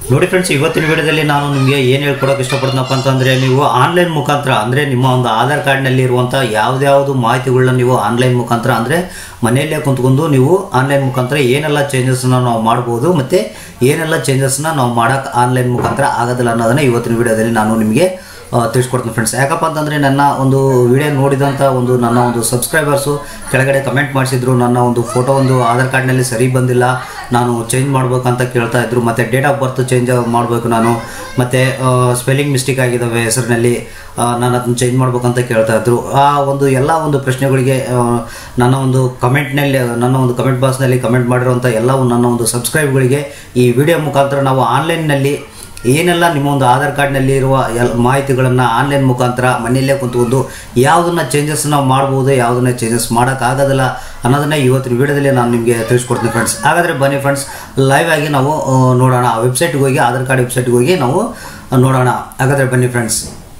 ನೋಡಿ ಫ್ರೆಂಡ್ಸ್ ಇವತ್ತಿನ ವಿಡಿಯೋದಲ್ಲಿ ನಾನು ನಿಮಗೆ ಏನು ಹೇಳ್ಕೊಡೋಕೆ ಇಷ್ಟಪಡ್ತೀನಪ್ಪ ಅಂತಂದರೆ ನೀವು ಆನ್ಲೈನ್ ಮುಖಾಂತರ ಅಂದರೆ ನಿಮ್ಮ ಒಂದು ಆಧಾರ್ ಕಾರ್ಡ್ನಲ್ಲಿ ಇರುವಂಥ ಯಾವ್ದ್ಯಾವುದು ಮಾಹಿತಿಗಳನ್ನ ನೀವು ಆನ್ಲೈನ್ ಮುಖಾಂತರ ಅಂದರೆ ಮನೆಯಲ್ಲೇ ಕುಂತ್ಕೊಂಡು ನೀವು ಆನ್ಲೈನ್ ಮುಖಾಂತರ ಏನೆಲ್ಲ ಚೇಂಜಸ್ನ ನಾವು ಮಾಡ್ಬೋದು ಮತ್ತು ಏನೆಲ್ಲ ಚೇಂಜಸ್ನ ನಾವು ಮಾಡೋಕೆ ಆನ್ಲೈನ್ ಮುಖಾಂತರ ಆಗೋದಿಲ್ಲ ಅನ್ನೋದನ್ನ ಇವತ್ತಿನ ವಿಡಿಯೋದಲ್ಲಿ ನಾನು ನಿಮಗೆ ಆ, ತಿಳಿಸ್ಕೊಡ್ತೀನಿ ಫ್ರೆಂಡ್ಸ್ ಯಾಕಪ್ಪ ಅಂತಂದರೆ ನನ್ನ ಒಂದು ವಿಡಿಯೋ ನೋಡಿದಂಥ ಒಂದು ನನ್ನ ಒಂದು ಸಬ್ಸ್ಕ್ರೈಬರ್ಸು ಕೆಳಗಡೆ ಕಮೆಂಟ್ ಮಾಡಿಸಿದ್ರು ನನ್ನ ಒಂದು ಫೋಟೋ ಒಂದು ಆಧಾರ್ ಕಾರ್ಡ್ನಲ್ಲಿ ಸರಿ ಬಂದಿಲ್ಲ ನಾನು ಚೇಂಜ್ ಮಾಡ್ಬೇಕಂತ ಕೇಳ್ತಾ ಇದ್ರು ಮತ್ತು ಡೇಟ್ ಆಫ್ ಬರ್ತ್ ಚೇಂಜ್ ಮಾಡಬೇಕು ನಾನು ಮತ್ತು ಸ್ಪೆಲ್ಲಿಂಗ್ ಮಿಸ್ಟೇಕ್ ಆಗಿದ್ದಾವೆ ಹೆಸರಿನಲ್ಲಿ ನಾನು ಅದನ್ನ ಚೇಂಜ್ ಮಾಡ್ಬೇಕಂತ ಕೇಳ್ತಾ ಇದ್ರು ಆ ಒಂದು ಎಲ್ಲ ಒಂದು ಪ್ರಶ್ನೆಗಳಿಗೆ ಆ, ನನ್ನ ಒಂದು ಕಮೆಂಟ್ನಲ್ಲಿ ನನ್ನ ಒಂದು ಕಮೆಂಟ್ ಬಾಕ್ಸ್ನಲ್ಲಿ ಕಮೆಂಟ್ ಮಾಡಿರುವಂಥ ಎಲ್ಲ ಒಂದು ನನ್ನ ಒಂದು ಸಬ್ಸ್ಕ್ರೈಬ್ಗಳಿಗೆ ಈ ವಿಡಿಯೋ ಮುಖಾಂತರ ನಾವು ಆನ್ಲೈನ್ನಲ್ಲಿ ಏನೆಲ್ಲ ನಿಮ್ಮ ಒಂದು ಆಧಾರ್ ಕಾರ್ಡ್ನಲ್ಲಿ ಇರುವ ಎಲ್ ಮಾಹಿತಿಗಳನ್ನು ಆನ್ಲೈನ್ ಮುಖಾಂತರ ಮನೆಯಲ್ಲೇ ಕುಂತ್ಕೊಂಡು ಯಾವುದನ್ನ ಚೇಂಜಸ್ ನಾವು ಮಾಡ್ಬೋದು ಯಾವುದನ್ನ ಚೇಂಜಸ್ ಮಾಡೋಕ್ಕಾಗೋದಿಲ್ಲ ಅನ್ನೋದನ್ನ ಇವತ್ತಿನ ವಿಡಿಯೋದಲ್ಲಿ ನಾನು ನಿಮಗೆ ತಿಳಿಸ್ಕೊಡ್ತೀನಿ ಫ್ರೆಂಡ್ಸ್ ಹಾಗಾದರೆ ಬನ್ನಿ ಫ್ರೆಂಡ್ಸ್ ಲೈವ್ ಆಗಿ ನಾವು ಆ, ನೋಡೋಣ ಆ ವೆಬ್ಸೈಟ್ಗೆ ಹೋಗಿ ಆಧಾರ್ ಕಾರ್ಡ್ ವೆಬ್ಸೈಟ್ಗೆ ಹೋಗಿ ನಾವು ನೋಡೋಣ ಹಾಗಾದರೆ ಬನ್ನಿ ಫ್ರೆಂಡ್ಸ್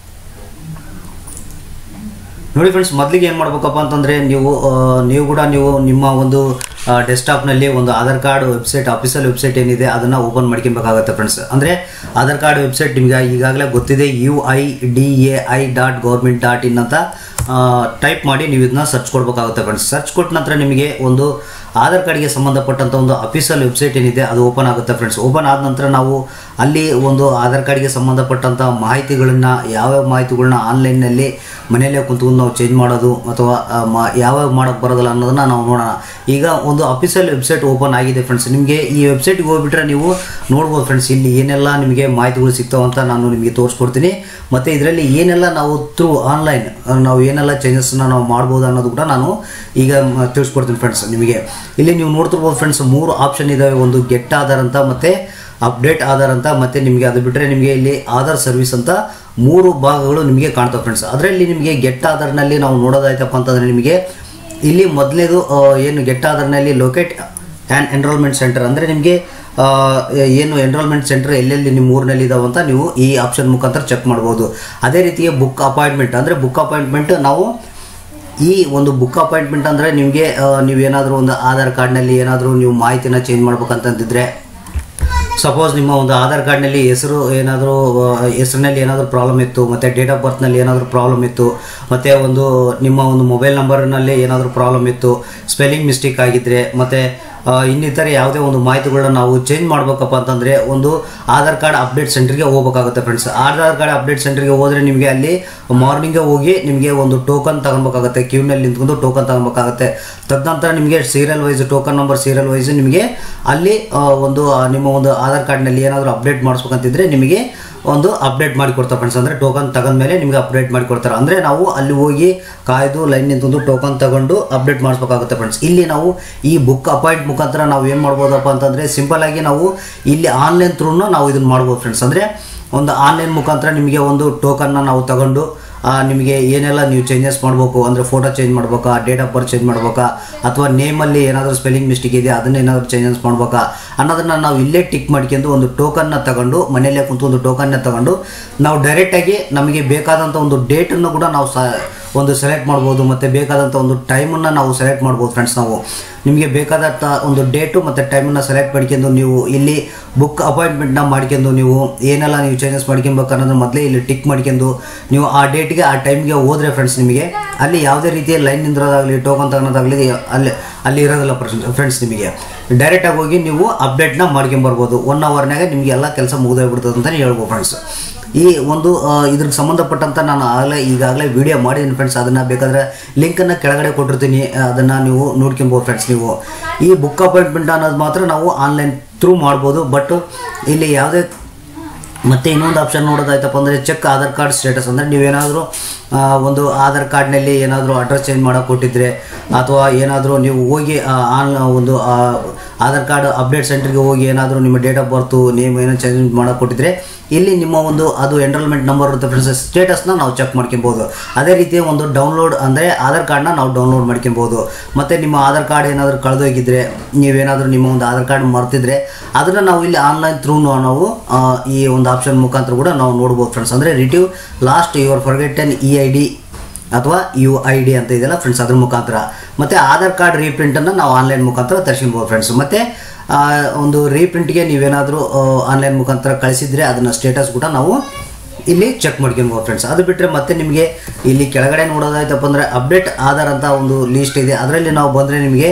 ನೋಡಿ ಫ್ರೆಂಡ್ಸ್ ಮೊದಲಿಗೆ ಏನು ಮಾಡ್ಬೇಕಪ್ಪ ಅಂತಂದರೆ ನೀವು ಆ, ನೀವು ಕೂಡ ನೀವು ನಿಮ್ಮ ಒಂದು ಡೆಸ್ಕ್ಟಾಪ್ನಲ್ಲಿ ಒಂದು Aadhaar card website official website ಏನಿದೆ ಅದನ್ನು ಓಪನ್ ಮಾಡ್ಕೊಬೇಕಾಗುತ್ತೆ ಫ್ರೆಂಡ್ಸ್ ಅಂದರೆ ಆಧಾರ್ ಕಾರ್ಡ್ ವೆಬ್ಸೈಟ್ ನಿಮಗೆ ಈಗಾಗಲೇ ಗೊತ್ತಿದೆ U I D A I dot government dot in ಅಂತ ಟೈಪ್ ಮಾಡಿ ನೀವು ಇದನ್ನ ಸರ್ಚ್ ಕೊಡಬೇಕಾಗುತ್ತೆ ಫ್ರೆಂಡ್ಸ್ ಸರ್ಚ್ ಕೊಟ್ಟ ನಂತರ ನಿಮಗೆ ಒಂದು ಆಧಾರ್ ಕಾರ್ಡ್ಗೆ ಸಂಬಂಧಪಟ್ಟಂಥ ಒಂದು ಅಫಿಷಿಯಲ್ ವೆಬ್ಸೈಟ್ ಏನಿದೆ ಅದು ಓಪನ್ ಆಗುತ್ತೆ ಫ್ರೆಂಡ್ಸ್ ಓಪನ್ ಆದ ನಂತರ ನಾವು ಅಲ್ಲಿ ಒಂದು ಆಧಾರ್ ಕಾರ್ಡ್ಗೆ ಸಂಬಂಧಪಟ್ಟಂಥ ಮಾಹಿತಿಗಳನ್ನು ಯಾವ್ಯಾವ ಮಾಹಿತಿಗಳನ್ನ ಆನ್ಲೈನ್ನಲ್ಲಿ ಮನೆಯಲ್ಲೇ ಕುಂತ್ಕೊಂಡು ನಾವು ಚೇಂಜ್ ಮಾಡೋದು ಅಥವಾ ಆ, ಮ- ಯಾವ್ಯಾವ ಮಾಡೋಕ್ಕೆ ಬರೋದಿಲ್ಲ ಅನ್ನೋದನ್ನ ನಾವು ನೋಡೋಣ ಈಗ ಒಂದು ಅಫಿಷಿಯಲ್ ವೆಬ್ಸೈಟ್ ಓಪನ್ ಆಗಿದೆ ಫ್ರೆಂಡ್ಸ್ ನಿಮಗೆ ಈ ವೆಬ್ಸೈಟ್ಗೆ ಹೋಗ್ಬಿಟ್ರೆ ನೀವು ನೋಡ್ಬೋದು ಫ್ರೆಂಡ್ಸ್ ಇಲ್ಲಿ ಏನೆಲ್ಲ ನಿಮಗೆ ಮಾಹಿತಿಗಳು ಸಿಗ್ತಾವಂತ ನಾನು ನಿಮಗೆ ತೋರಿಸ್ಕೊಡ್ತೀನಿ ಮತ್ತು ಇದರಲ್ಲಿ ಏನೆಲ್ಲ ನಾವು ಥ್ರೂ ಆನ್ಲೈನ್ ನಾವು ಏನೆಲ್ಲ ಚೇಂಜಸ್ನ ನಾವು ಮಾಡ್ಬೋದು ಅನ್ನೋದು ಕೂಡ ನಾನು ಈಗ ಮ- ತಿಳಿಸ್ಕೊಡ್ತೀನಿ ಫ್ರೆಂಡ್ಸ್ ನಿಮಗೆ ಇಲ್ಲಿ ನೀವು ನೋಡ್ತಿರ್ಬೋದು ಫ್ರೆಂಡ್ಸ್ ಮೂರು ಆಪ್ಷನ್ ಇದ್ದಾವೆ ಒಂದು ಗೆಟ್ ಆಧಾರ್ ಅಂತ ಮತ್ತು ಅಪ್ಡೇಟ್ ಆಧಾರ್ ಅಂತ ಮತ್ತು ನಿಮಗೆ ಅದು ಬಿಟ್ಟರೆ ನಿಮಗೆ ಇಲ್ಲಿ ಆಧಾರ್ ಸರ್ವಿಸ್ ಅಂತ ಮೂರು ಭಾಗಗಳು ನಿಮಗೆ ಕಾಣ್ತವೆ ಫ್ರೆಂಡ್ಸ್ ಅದರಲ್ಲಿ ನಿಮಗೆ ಗೆಟ್ ಆಧಾರ್ನಲ್ಲಿ ನಾವು ನೋಡೋದಾಯ್ತಪ್ಪ ಅಂತಂದರೆ ನಿಮಗೆ ಇಲ್ಲಿ ಮೊದಲನೇದು ಏನು ಗೆಟ್ ಆಧಾರ್ನಲ್ಲಿ ಲೊಕೇಟ್ ಆ್ಯಂಡ್ ಎನ್ರೋಲ್ಮೆಂಟ್ ಸೆಂಟರ್ ಅಂದರೆ ನಿಮಗೆ ಆ, ಏನು ಎನ್ರೋಲ್ಮೆಂಟ್ ಸೆಂಟರ್ ಎಲ್ಲೆಲ್ಲಿ ನಿಮ್ಮ ಊರಿನಲ್ಲಿ ಇದಾವೆ ಅಂತ ನೀವು ಈ ಆಪ್ಷನ್ ಮುಖಾಂತರ ಚೆಕ್ ಮಾಡ್ಬೋದು ಅದೇ ರೀತಿಯ ಬುಕ್ ಅಪಾಯಿಂಟ್ಮೆಂಟ್ ಅಂದರೆ ಬುಕ್ ಅಪಾಯಿಂಟ್ಮೆಂಟ್ ನಾವು ಈ ಒಂದು ಬುಕ್ ಅಪಾಯಿಂಟ್ಮೆಂಟ್ ಅಂದರೆ ನಿಮಗೆ ನೀವೇನಾದರೂ ಒಂದು ಆಧಾರ್ ಕಾರ್ಡ್ನಲ್ಲಿ ಏನಾದರೂ ನೀವು ಮಾಹಿತಿನ ಚೇಂಜ್ ಮಾಡ್ಬೇಕಂತಂದಿದ್ರೆ ಸಪೋಸ್ ನಿಮ್ಮ ಒಂದು ಆಧಾರ್ ಕಾರ್ಡ್ನಲ್ಲಿ ಹೆಸರು ಏನಾದರೂ ಹೆಸರಿನಲ್ಲಿ ಏನಾದರೂ ಪ್ರಾಬ್ಲಮ್ ಇತ್ತು ಮತ್ತು ಡೇಟ್ ಆಫ್ ಬರ್ತ್ನಲ್ಲಿ ಏನಾದರೂ ಪ್ರಾಬ್ಲಮ್ ಇತ್ತು ಮತ್ತು ಒಂದು ನಿಮ್ಮ ಒಂದು ಮೊಬೈಲ್ ನಂಬರ್ನಲ್ಲಿ ಏನಾದರೂ ಪ್ರಾಬ್ಲಮ್ ಇತ್ತು ಸ್ಪೆಲ್ಲಿಂಗ್ ಮಿಸ್ಟೇಕ್ ಆಗಿದ್ದರೆ ಮತ್ತು ಇನ್ನಿತರೆ ಯಾವುದೇ ಒಂದು ಮಾಹಿತಿಗಳನ್ನ ನಾವು ಚೇಂಜ್ ಮಾಡ್ಬೇಕಪ್ಪ ಅಂತಂದರೆ ಒಂದು ಆಧಾರ್ ಕಾರ್ಡ್ ಅಪ್ಡೇಟ್ ಸೆಂಟ್ರಿಗೆ ಹೋಗ್ಬೇಕಾಗುತ್ತೆ ಫ್ರೆಂಡ್ಸ್ ಆಧಾರ್ ಕಾರ್ಡ್ ಅಪ್ಡೇಟ್ ಸೆಂಟ್ರಿಗೆ ಹೋದರೆ ನಿಮಗೆ ಅಲ್ಲಿ ಮಾರ್ನಿಂಗೇ ಹೋಗಿ ನಿಮಗೆ ಒಂದು ಟೋಕನ್ ತಗೊಬೇಕಾಗುತ್ತೆ ಕ್ಯೂನಲ್ಲಿ ನಿಂತ್ಕೊಂಡು ಟೋಕನ್ ತಗೊಬೇಕಾಗುತ್ತೆ ತದನಂತರ ನಿಮಗೆ serial wise token number serial wise ನಿಮಗೆ ಅಲ್ಲಿ ಆ, ಒಂದು ಆ, ನಿಮ್ಮ ಒಂದು ಆಧಾರ್ ಕಾರ್ಡ್ನಲ್ಲಿ ಏನಾದರೂ ಅಪ್ಡೇಟ್ ಮಾಡಿಸ್ಬೇಕಂತಿದ್ರೆ ನಿಮಗೆ ಒಂದು ಅಪ್ಡೇಟ್ ಮಾಡಿ ಕೊಡ್ತಾರೆ ಫ್ರೆಂಡ್ಸ್ ಅಂದರೆ ಟೋಕನ್ ತಗೊಂಡ್ಮೇಲೆ ನಿಮಗೆ ಅಪ್ಡೇಟ್ ಮಾಡಿ ಕೊಡ್ತಾರೆ ಅಂದರೆ ನಾವು ಅಲ್ಲಿ ಹೋಗಿ ಕಾಯ್ದು ಲೈನ್ ನಿಂತ್ಕೊಂಡು ಟೋಕನ್ ತಗೊಂಡು ಅಪ್ಡೇಟ್ ಮಾಡಿಸ್ಬೇಕಾಗುತ್ತೆ ಫ್ರೆಂಡ್ಸ್ ಇಲ್ಲಿ ನಾವು ಈ ಬುಕ್ ಅಪಾಯಿಂಟ್ ಮುಖಾಂತರ ನಾವು ಏನು ಮಾಡ್ಬೋದಪ್ಪ ಅಂತಂದರೆ ಸಿಂಪಲ್ ಆಗಿ ನಾವು ಇಲ್ಲಿ ಆನ್ಲೈನ್ ಥ್ರೂನು ನಾವು ಇದನ್ನು ಮಾಡ್ಬೋದು ಫ್ರೆಂಡ್ಸ್ ಅಂದರೆ ಒಂದು ಆನ್ಲೈನ್ ಮುಖಾಂತರ ನಿಮಗೆ ಒಂದು ಟೋಕನ್ನ ನಾವು ತಗೊಂಡು ಆ, ನಿಮಗೆ ಏನೆಲ್ಲ ನೀವು ಚೇಂಜಸ್ ಮಾಡಬೇಕು ಅಂದರೆ ಫೋಟೋ ಚೇಂಜ್ ಮಾಡ್ಬೇಕಾ ಡೇಟ್ ಆಫ್ ಬರ್ತ್ ಚೇಂಜ್ ಮಾಡ್ಬೇಕಾ ಅಥವಾ ನೇಮಲ್ಲಿ ಏನಾದರೂ ಸ್ಪೆಲ್ಲಿಂಗ್ ಮಿಸ್ಟೇಕ್ ಇದೆ ಅದನ್ನ ಏನಾದರೂ ಚೇಂಜಸ್ ಮಾಡ್ಬೇಕಾ ಅನ್ನೋದನ್ನು ನಾವು ಇಲ್ಲೇ ಟಿಕ್ ಮಾಡ್ಕೊಂಡು ಒಂದು ಟೋಕನ್ನ ತಗೊಂಡು ಮನೆಯಲ್ಲೇ ಕುಂತು ಒಂದು ಟೋಕನ್ನ ತಗೊಂಡು ನಾವು ಡೈರೆಕ್ಟಾಗಿ ನಮಗೆ ಬೇಕಾದಂಥ ಒಂದು ಡೇಟನ್ನು ಕೂಡ ನಾವು ಸ ಒಂದು ಸೆಲೆಕ್ಟ್ ಮಾಡ್ಬೋದು ಮತ್ತು ಬೇಕಾದಂಥ ಒಂದು ಟೈಮನ್ನು ನಾವು ಸೆಲೆಕ್ಟ್ ಮಾಡ್ಬೋದು ಫ್ರೆಂಡ್ಸ್ ನಾವು ನಿಮಗೆ ಬೇಕಾದಂಥ ಒಂದು ಡೇಟು ಮತ್ತು ಟೈಮನ್ನು ಸೆಲೆಕ್ಟ್ ಮಾಡ್ಕೊಂಡು ನೀವು ಇಲ್ಲಿ ಬುಕ್ ಅಪಾಯಿಂಟ್ಮೆಂಟ್ನ ಮಾಡ್ಕೊಂಡು ನೀವು ಏನೆಲ್ಲ ನೀವು ಚೇಂಜಸ್ ಮಾಡ್ಕೊಬೇಕು ಅನ್ನೋದನ್ನ ಮೊದಲೇ ಇಲ್ಲಿ ಟಿಕ್ ಮಾಡ್ಕೊಂಡು ನೀವು ಆ ಡೇಟ್ಗೆ ಆ ಟೈಮ್ಗೆ ಹೋದರೆ ಫ್ರೆಂಡ್ಸ್ ನಿಮಗೆ ಅಲ್ಲಿ ಯಾವುದೇ ರೀತಿಯ ಲೈನ್ ನಿಂದ್ರೋದಾಗಲಿ ಟೋಕನ್ ತಗೊಳೋದಾಗಲಿ ಅಲ್ಲಿ ಅಲ್ಲಿ ಇರೋದಿಲ್ಲ ಫ್ರೆಂಡ್ಸ್ ನಿಮಗೆ ಡೈರೆಕ್ಟಾಗಿ ಹೋಗಿ ನೀವು ಅಪ್ಡೇಟ್ನ ಮಾಡ್ಕೊಂಬರ್ಬೋದು ಒನ್ ಅವರ್ನಾಗ ನಿಮಗೆ ಎಲ್ಲ ಕೆಲಸ ಮುಗಿದೋಗ್ಬಿಡ್ತದೆ ಅಂತಲೇ ಹೇಳ್ಬೋದು ಫ್ರೆಂಡ್ಸ್ ಈ ಒಂದು ಆ, ಇದ್ರಿಗೆ ಸಂಬಂಧಪಟ್ಟಂತ ನಾನು ಆಗಲೇ ಈಗಾಗಲೇ ವಿಡಿಯೋ ಮಾಡಿದ್ದೀನಿ ಫ್ರೆಂಡ್ಸ್ ಅದನ್ನು ಬೇಕಾದರೆ ಲಿಂಕನ್ನು ಕೆಳಗಡೆ ಕೊಟ್ಟಿರ್ತೀನಿ ಅದನ್ನು ನೀವು ನೋಡ್ಕೊಬೋದು ಫ್ರೆಂಡ್ಸ್ ನೀವು ಈ ಬುಕ್ ಅಪಾಯಿಂಟ್ಮೆಂಟ್ ಅನ್ನೋದು ಮಾತ್ರ ನಾವು ಆನ್ಲೈನ್ ಥ್ರೂ ಮಾಡ್ಬೋದು ಬಟ್ ಇಲ್ಲಿ ಯಾವುದೇ ಮತ್ತು ಇನ್ನೊಂದು ಆಪ್ಷನ್ ನೋಡೋದಾಯ್ತಪ್ಪ ಅಂದರೆ ಚೆಕ್ ಆಧಾರ್ ಕಾರ್ಡ್ ಸ್ಟೇಟಸ್ ಅಂದರೆ ನೀವೇನಾದರೂ ಆ, ಒಂದು ಆಧಾರ್ ಕಾರ್ಡ್ನಲ್ಲಿ ಏನಾದರೂ ಅಡ್ರೆಸ್ ಚೇಂಜ್ ಮಾಡೋಕೆ ಕೊಟ್ಟಿದ್ರೆ ಅಥವಾ ಏನಾದರೂ ನೀವು ಹೋಗಿ ಆನ್ ಒಂದು ಆ, ಆಧಾರ್ ಕಾರ್ಡ್ ಅಪ್ಡೇಟ್ ಸೆಂಟ್ರಿಗೆ ಹೋಗಿ ಏನಾದರೂ ನಿಮ್ಮ ಡೇಟ್ ಆಫ್ ಬರ್ತು ನೇಮ್ ಏನೋ ಚೇಂಜ್ ಮಾಡೋಕೆ ಕೊಟ್ಟಿದ್ರೆ ಇಲ್ಲಿ ನಿಮ್ಮ ಒಂದು ಅದು ಎನ್ರೋಲ್ಮೆಂಟ್ ನಂಬರ್ ಇರುತ್ತೆ ಫ್ರೆಂಡ್ಸ್ ಸ್ಟೇಟಸ್ನ ನಾವು ಚೆಕ್ ಮಾಡ್ಕೊಬೋದು ಅದೇ ರೀತಿ ಒಂದು ಡೌನ್ಲೋಡ್ ಅಂದರೆ ಆಧಾರ್ ಕಾರ್ಡ್ನ ನಾವು ಡೌನ್ಲೋಡ್ ಮಾಡ್ಕೊಬೋದು ಮತ್ತು ನಿಮ್ಮ ಆಧಾರ್ ಕಾರ್ಡ್ ಏನಾದರೂ ಕಳೆದೋಗಿದ್ರೆ ನೀವೇನಾದರೂ ನಿಮ್ಮ ಒಂದು ಆಧಾರ್ ಕಾರ್ಡ್ ಮರ್ತಿದ್ರೆ ಅದನ್ನು ನಾವು ಇಲ್ಲಿ ಆನ್ಲೈನ್ ಥ್ರೂ ನಾವು ಆ, ಈ ಒಂದು ಆಪ್ಷನ್ ಮುಖಾಂತರ ಕೂಡ ನಾವು ನೋಡ್ಬೋದು ಫ್ರೆಂಡ್ಸ್ ಅಂದರೆ retrieve lost your forgotten E I D ಅಥವಾ ಯು ಐ ಡಿ ಅಂತ ಇದೆಯಲ್ಲ ಫ್ರೆಂಡ್ಸ್ ಅದ್ರ ಮುಖಾಂತರ ಮತ್ತು ಆಧಾರ್ ಕಾರ್ಡ್ ರೀಪ್ರಿಂಟನ್ನು ನಾವು ಆನ್ಲೈನ್ ಮುಖಾಂತರ ತರಿಸ್ಕೊಬೋದು ಫ್ರೆಂಡ್ಸ್ ಮತ್ತು ಆ, ಒಂದು ರೀಪ್ರಿಂಟ್ಗೆ ನೀವೇನಾದರೂ ಆನ್ಲೈನ್ ಮುಖಾಂತರ ಕಳಿಸಿದ್ರೆ ಅದನ್ನು ಸ್ಟೇಟಸ್ ಕೂಡ ನಾವು ಇಲ್ಲಿ ಚೆಕ್ ಮಾಡ್ಕೊಬೋದು ಫ್ರೆಂಡ್ಸ್ ಅದು ಬಿಟ್ಟರೆ ಮತ್ತೆ ನಿಮಗೆ ಇಲ್ಲಿ ಕೆಳಗಡೆ ನೋಡೋದಾಯ್ತಪ್ಪ ಅಂದರೆ ಅಪ್ಡೇಟ್ ಆಧಾರ್ ಅಂತ ಒಂದು ಲೀಸ್ಟ್ ಇದೆ ಅದರಲ್ಲಿ ನಾವು ಬಂದರೆ ನಿಮಗೆ